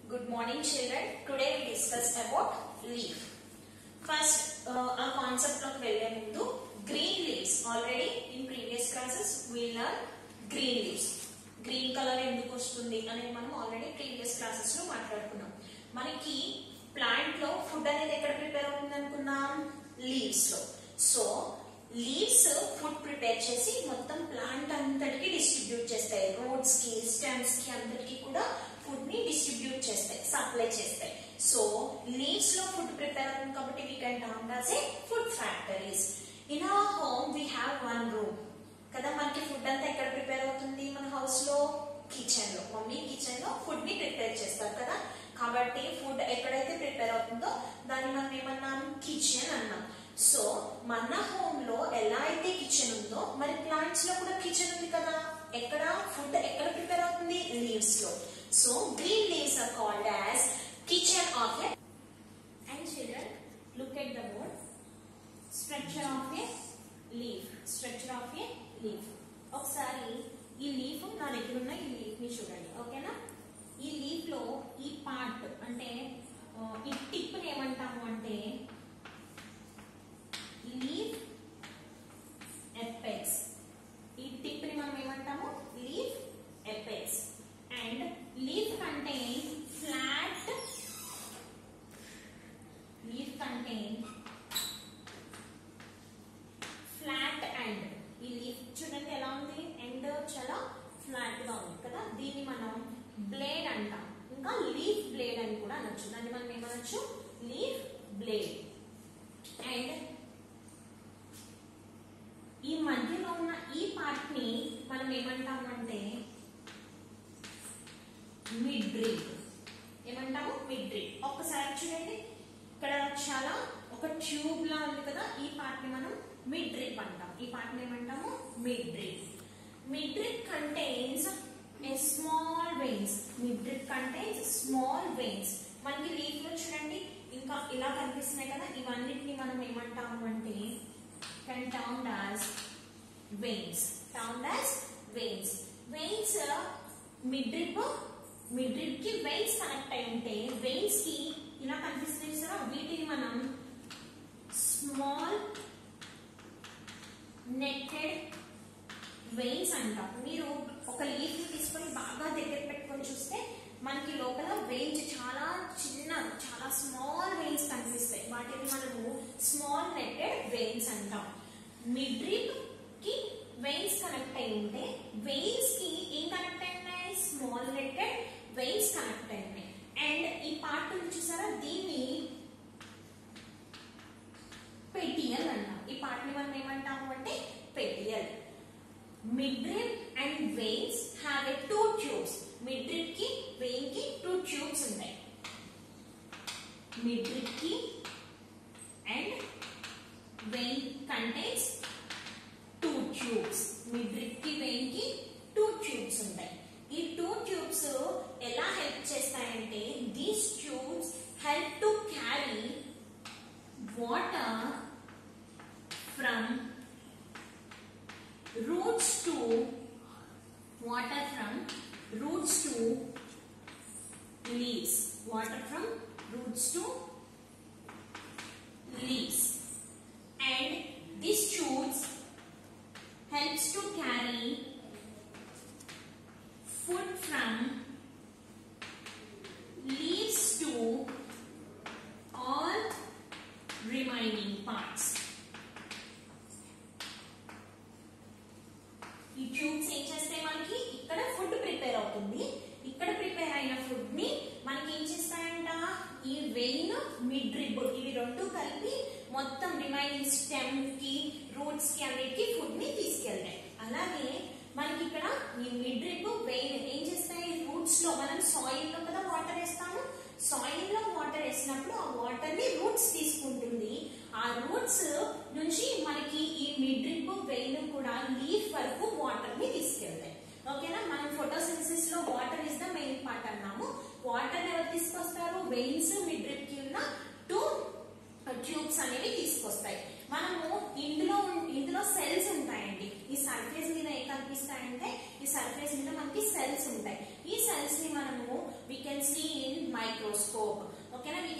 Good morning children. Today we discuss about leaf. First, uh, our concept of వెళ్ళే ముందు green leaves. Already in previous classes we learned green leaves. Green colour ఎందుకు వస్తుంది అనేది మనం already previous classes లో మాట్లాడుకున్నాం మనకి plant లో ఫుడ్ అనేది ఎక్కడ ప్రిపేర్ అవుతుంది అనుకున్నాం లీవ్స్ లో సో లీవ్స్ ఫుడ్ ప్రిపేర్ చేసి మొత్తం ప్లాంట్ అంతటికి డిస్ట్రిబ్యూట్ చేస్తాయి రూట్స్ కి స్టెమ్స్ కి అంతటికి కూడా ఫుడ్ ని డిస్ట్రిబ్యూట్ చేస్తాయి సప్లై చేస్తాయి సో లీవ్స్ లో ఫుడ్ ప్రిపేర్ అవుతుంది కాబట్టి we can term as a food factories in our home we have one room కదా మనకి ఫుడ్ అంతా ఎక్కడ ప్రిపేర్ అవుతుంది మన హౌస్ లో కిచెన్ లో మమ్మీ కిచెన్ లో ఫుడ్ ని ప్రిపేర్ చేస్తారు కదా కాబట్టి ఫుడ్ ఎక్కడైతే ప్రిపేర్ అవుతుందో దాన్ని మనం ఏమన్నాం కిచెన్ అన్నాం సో మన హోమ్ లో ఎలా అయితే కిచెన్ ఉందో మరి ప్లాంట్స్ లో కూడా కిచెన్ ఉంది కదా ఎక్కడ ఫుడ్ ఎక్కడ ప్రిపేర్ అవుతుంది లీవ్స్ లో so green leaves are called as kitchen of a and children look at the board structure of a leaf structure of a leaf ఒకసారి ఈ లీఫ్ నా దగ్గర ఉన్న ఈ లీఫ్ ని చూడండి ఓకేనా ఈ లీఫ్ లో ఈ పార్ట్ అంటే ఆ, ఈ టిప్ ని ఏమంటాము అంటే లీఫ్ ఎపెక్స్ ఈ టిప్ ని మనం ఏమంటాము leaf apex and leaf contain flat leaf contain flat end ఈ లీఫ్ చూడండి ఎలా ఉంది ఎండ్ చాలా ఫ్లాట్ గా ఉంది కదా దీన్ని మనం బ్లేడ్ అంటాం ఇంకా లీఫ్ బ్లేడ్ అని కూడా అనొచ్చు దాన్ని మనం ఏమనొచ్చు లీఫ్ బ్లేడ్ అండ్ ఈ మధ్యలో ఉన్న ఈ పార్ట్ ని మనం ఏమంటాము అంటే మిడ్ డ్రిప్ ఏమంటాము మిడ్ డ్రిప్ ఒక్కసారి చూడండి ఇక్కడ చాలా ఒక ట్యూబ్ లా ఉంది కదా ఈ పార్ట్ ని మనం మిడ్ డ్రిప్ అంటాం ఈ పార్ట్ ని ఏమంటాము midrib midrib contains a small veins midrib contains small veins మనకి లీఫ్ లో చూడండి ఇంకా ఇలా కనిపిస్తున్నాయి కదా ఇవన్నిటిని మనం ఏమంటాము అంటే can termed as veins termed as veins veins midrib midrib కి veins కనెక్ట్ అయి ఉంటే veins కి ఇలా కనిపిస్తుంది చూసారా వీటిని మనం స్మాల్ నెట్టెడ్ వెయిన్స్ అంటాం మీరు ఒక లీఫ్ ని తీసుకొని బాగా దగ్గర పెట్టుకొని చూస్తే మనకి లోపల వెయిన్స్ చాలా చిన్న చాలా స్మాల్ వెయిన్స్ కనిపిస్తాయి వాటిని మనము స్మాల్ నెట్టెడ్ వెయిన్స్ అంటాం మిడ్రిప్ కి వెయిన్స్ కనెక్ట్ అయి ఉంటే వెయిన్స్ కి ఏం కనెక్ట్ అయి ఉన్నాయి స్మాల్ నెట్టెడ్ వెయిన్స్ కనెక్ట్ అయి ఉన్నాయి అండ్ ఈ పార్ట్ ఉంది చూసారా దీన్ని పెటియల్ అంటాం ఈ పార్ట్ ని మనం ఏమంటాము అంటే పెటియల్ midrib and veins have a two tubes midrib కి vein కి two tubes ఉంటాయి midrib కి and vein contains two tubes midrib కి vein కి two tubes ఉంటాయి ఈ టూ ట్యూబ్స్ ఎలా హెల్ప్ చేస్తాయంటే these tubes help to carry water from roots to water from roots to leaves water from roots to leaves and this tubes helps to carry food from leaves to all remaining parts ఈ tubes ఏం చేస్తాయి మనకి ఇక్కడ food prepare అవుతుంది ఇక్కడ prepare అయిన food ని మనకి ఏం చేస్తాయంట ఈ వెయిన్ మిడ్ రిబ్ ఇవి రెండు కలిపి మొత్తం రిమైనింగ్ స్టెమ్ కి రూట్స్ కి అన్నిటికి ఫుడ్ ని తీసుకెళ్తాయి అలాగే మనకి ఇక్కడ ఈ మిడ్ రిబ్ వెయిన్ ఏం చేస్తాయి రూట్స్ లో మనం సాయిల్ లో కదా వాటర్ వేస్తాము సాయిల్ లో వాటర్ వేసినప్పుడు ఆ వాటర్ ని రూట్స్ తీసుకుంటుంది ఆ రూట్స్ నుంచి మనకి ఈ మిడ్ రిబ్ వెయిన్ కూడా లీఫ్ వరకు వాటర్ ని తీసుకెళ్తాయి ఓకేనా మనం ఫోటోసింథసిస్ లో water is the main part అన్నాము వాటర్ ఎవరు తీసుకొస్తారు వెయిన్స్ మిడ్ రిబ్ కి ఉన్న టూ ట్యూబ్స్ అనేవి తీసుకొస్తాయి మనము ఇందులో ఉన్- ఇందులో సెల్స్ ఉంటాయండి ఈ సర్ఫేస్ మీద ఏం కనిపిస్తాయంటే ఈ సర్ఫేస్ మీద మనకి సెల్స్ ఉంటాయి ఈ సెల్స్ ని మనము we can see in microscope ఓకేనా